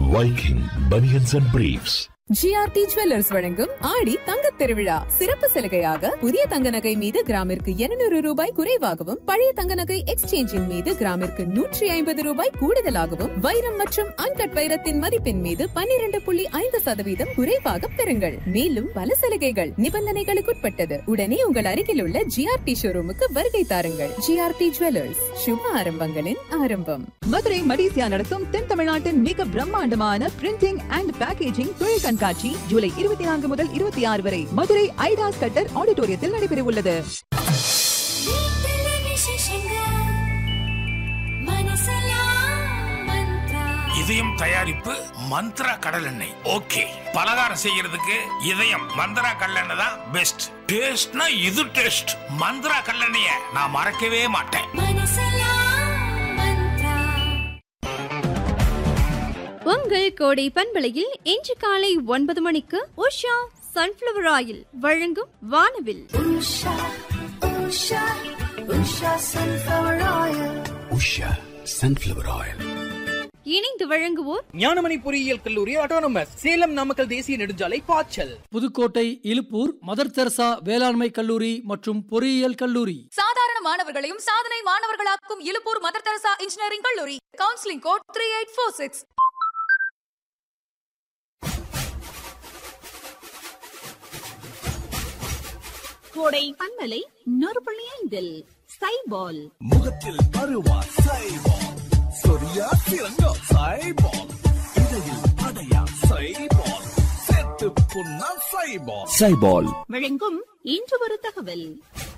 Viking Bunions and Briefs. GRT jewellers வழங்கும் ஆடி தங்கத் திருவிழா சிறப்பு சலுகையாக புதிய தங்க நகை மீது கிராமிற்கு 200 ரூபாய் குறைவாகவும் பழைய தங்க நகை எக்ஸ்சேஞ்சின் மீது கிராமிற்கு நூற்றி ஐம்பது ரூபாய் கூடுதலாகவும் வைரம் மற்றும் அன்கட் வைரத்தின் மதிப்பின் மீது 12.5% புள்ளி ஐந்து சதவீதம் குறைவாக பெறுங்கள் மேலும் பல சலுகைகள் நிபந்தனைகளுக்குட்பட்டது உடனே உங்கள் அருகில் உள்ள ஜிஆர்டி ஷோரூமுக்கு வருகை தாருங்கள் ஜிஆர்டி ஜுவல்லர்ஸ் சுப ஆரம்பங்களின் ஆரம்பம் மதுரை மடிசியா நடத்தும் தென் தமிழ்நாட்டின் மிக பிரம்மாண்டமான பிரிண்டிங் அண்ட் பேக்கேஜிங் தொழில் கண்காட்சி ஜூலை இருபத்தி நான்கு முதல் இருபத்தி ஆறு வரை மதுரை ஐடாஸ் கட்டர் ஆடிட்டோரியத்தில் நடைபெற உள்ளது வீட்டில விசேஷங்க மனசலா மந்த்ரா இதயம் தயாரிப்பு மந்த்ரா கடல் எண்ணெய் ஓகே பலகாரம் செய்யறதுக்கு இதயம் மந்த்ரா கடலெண்ணெய் தான் பெஸ்ட் டேஸ்ட்னா இது டேஸ்ட் மந்த்ரா கடலெண்ணெய நான் மறக்கவே மாட்டேன் மனசலா மந்த்ரா உங்கள் கோடை பண்பலையில் இன்று காலை ஒன்பது மணிக்கு உஷா சன்ஃப்ளவர் ஆயில் வழங்கும் வானவில் Usha Usha Usha sunflower oil Usha Sunflower Oil. இணைந்து வழங்குவோர் ஞானமணி பொறியியல் கல்லூரி ஆட்டோனமஸ் சேலம் நாமக்கல் தேசிய நெடுஞ்சாலை பாய்ச்சல் புதுக்கோட்டை இலுப்பூர் மதர் தெரசா வேளாண்மை கல்லூரி மற்றும் பொறியியல் கல்லூரி சாதாரண மாணவர்களையும் சாதனை மாணவர்களாக்கும் இலுப்பூர் மதர் தெரசா இன்ஜினியரிங் கல்லூரி counselling code three eight four six கோடை பண்பலை நூறு புள்ளி ஐந்தில் சைபால் முகத்தில் அருவா சைபால் சொரியா திறங்கோ சைபால் இடையில் அடையா சைபால் செத்து புண்ணா சைபால் Cyball. வழங்கும் இன்று ஒரு தகவல்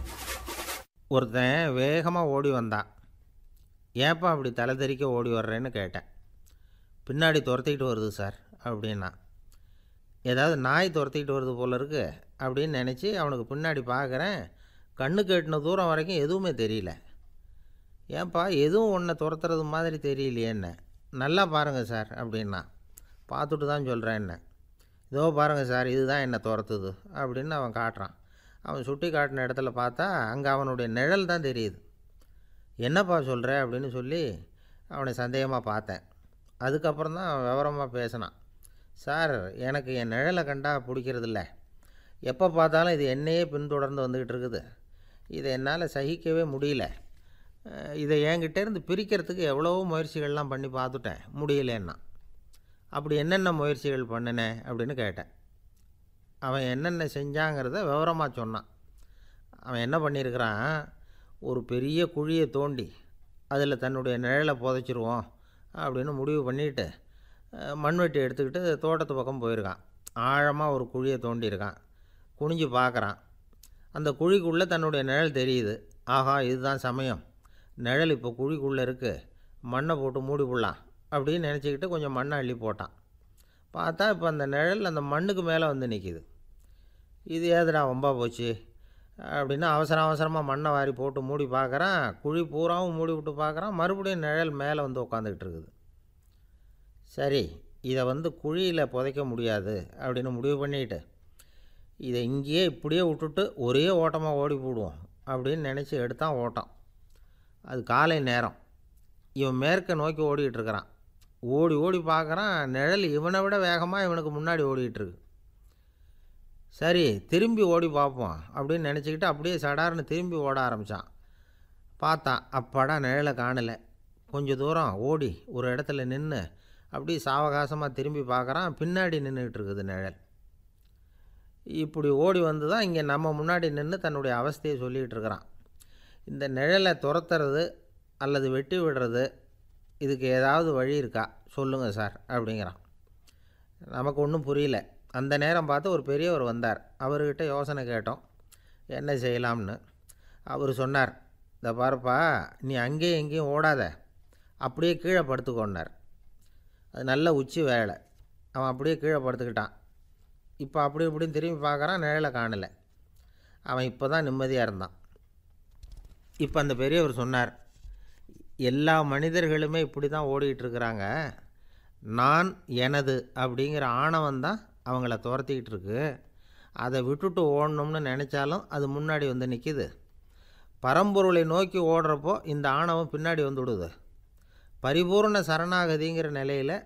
ஒருத்தன் வேகமாக ஓடி வந்தான் ஏன்ப்பா அப்படி தலை தெறிக்க ஓடி வர்றேன்னு கேட்டேன் பின்னாடி துரத்திக்கிட்டு வருது சார் அப்படின்னா ஏதாவது நாய் துரத்திக்கிட்டு வருது போல இருக்கு அப்படின்னு நினச்சி அவனுக்கு பின்னாடி பார்க்குறேன் கண்ணு கேட்டின தூரம் வரைக்கும் எதுவுமே தெரியல ஏன்பா எதுவும் ஒன்றை துரத்துறது மாதிரி தெரியலையே என்ன நல்லா பாருங்கள் சார் அப்படின்னா பார்த்துட்டு தான் சொல்கிறேன் என்ன இதோ பாருங்கள் சார் இதுதான் என்னை துரத்துது அப்படின்னு அவன் காட்டுறான் அவன் சுட்டி காட்டின இடத்துல பார்த்தா அங்கே அவனுடைய நிழல் தான் தெரியுது என்னப்பா சொல்கிற அப்படின்னு சொல்லி அவனை சந்தேகமாக பார்த்தேன் அதுக்கப்புறம் தான் விவரமாக பேசினான் சார் எனக்கு என் நிழலை கண்டா பிடிக்கிறதில்ல எப்போ பார்த்தாலும் இது என்னையே பின்தொடர்ந்து வந்துக்கிட்டு இருக்குது இதை என்னால் சகிக்கவே முடியல அஹ் இதை என்கிட்டேருந்து பிரிக்கிறதுக்கு எவ்வளவோ முயற்சிகள்லாம் பண்ணி பார்த்துட்டேன் முடியலன்னா அப்படி என்னென்ன முயற்சிகள் பண்ணினேன் அப்படின்னு கேட்டேன் அவன் என்னென்ன செஞ்சாங்கிறத விவரமாக சொன்னான் அவன் என்ன பண்ணியிருக்கிறான் ஒரு பெரிய குழியை தோண்டி அதில் தன்னுடைய நிழலை புதைச்சிருவோம் அப்படின்னு முடிவு பண்ணிட்டு அஹ், மண்வெட்டி எடுத்துக்கிட்டு தோட்டத்து பக்கம் போயிருக்கான் ஆழமாக ஒரு குழியை தோண்டியிருக்கான் குனிஞ்சு பார்க்குறான் அந்த குழிக்குள்ளே தன்னுடைய நிழல் தெரியுது ஆஹா இதுதான் சமயம் நிழல் இப்போ குழிக்குள்ளே இருக்குது மண்ணை போட்டு மூடி விடலாம் அப்படின்னு நினச்சிக்கிட்டு கொஞ்சம் மண்ணை அள்ளி போட்டான் பார்த்தா இப்போ அந்த நிழல் அந்த மண்ணுக்கு மேலே வந்து நிற்கிது இது ஏதுடா வம்பா போச்சு அப்படின்னு அவசர அவசரமாக மண்ணை வாரி போட்டு மூடி பார்க்குறான் குழி பூராவும் மூடி விட்டு பார்க்குறான் மறுபடியும் நிழல் மேலே வந்து உட்காந்துக்கிட்டு இருக்குது சரி இதை வந்து குழியில் புதைக்க முடியாது அப்படின்னு முடிவு பண்ணிட்டு இதை இங்கேயே இப்படியே விட்டுட்டு ஒரே ஓட்டமாக ஓடி போடுவோம் அப்படின்னு நினச்சி எடுத்தான் ஓட்டம் அது காலை நேரம் இவன் மேற்க நோக்கி ஓடிக்கிட்டு இருக்கிறான் ஓடி ஓடி பார்க்குறான் நிழல் இவனை விட வேகமாக இவனுக்கு முன்னாடி ஓடிக்கிட்டு இருக்கு சரி திரும்பி ஓடி பார்ப்போம் அப்படின்னு நினச்சிக்கிட்டு அப்படியே சடார்னு திரும்பி ஓட ஆரம்பித்தான் பார்த்தான் அப்பாடா நிழலை காணலை கொஞ்சம் தூரம் ஓடி ஒரு இடத்துல நின்று அப்படியே சாவகாசமாக திரும்பி பார்க்குறான் பின்னாடி நின்றுக்கிட்டு இருக்குது நிழல் இப்படி ஓடி வந்து தான் இங்கே நம்ம முன்னாடி நின்று தன்னுடைய அவஸ்தையை சொல்லிகிட்டு இருக்கிறான் இந்த நிழலை துரத்துறது அல்லது வெட்டி விடுறது இதுக்கு ஏதாவது வழி இருக்கா சொல்லுங்கள் சார் அப்படிங்கிறான் நமக்கு ஒன்றும் புரியல அந்த நேரம் பார்த்து ஒரு பெரியவர் வந்தார் அவர்கிட்ட யோசனை கேட்டோம் என்ன செய்யலாம்னு அவர் சொன்னார் இந்த பாருப்பா நீ அங்கேயும் எங்கேயும் ஓடாத அப்படியே கீழே படுத்துக்கோன்னார் அது நல்ல உச்சி வேலை அவன் அப்படியே கீழே படுத்துக்கிட்டான் இப்போ அப்படி இப்படின்னு திரும்பி பார்க்குறான் நிழலை காணலை அவன் இப்போ தான் நிம்மதியாக இருந்தான் இப்போ அந்த பெரியவர் சொன்னார் எல்லா மனிதர்களுமே இப்படி தான் ஓடிக்கிட்டு இருக்கிறாங்க நான் எனது அப்படிங்கிற ஆணவம் தான் அவங்கள துரத்திக்கிட்டு இருக்கு அதை விட்டுட்டு ஓடணும்னு நினச்சாலும் அது முன்னாடி வந்து நிற்கிது பரம்பொருளை நோக்கி ஓடுறப்போ இந்த ஆணவம் பின்னாடி வந்து விடுது பரிபூர்ண சரணாகதிங்கிற நிலையில்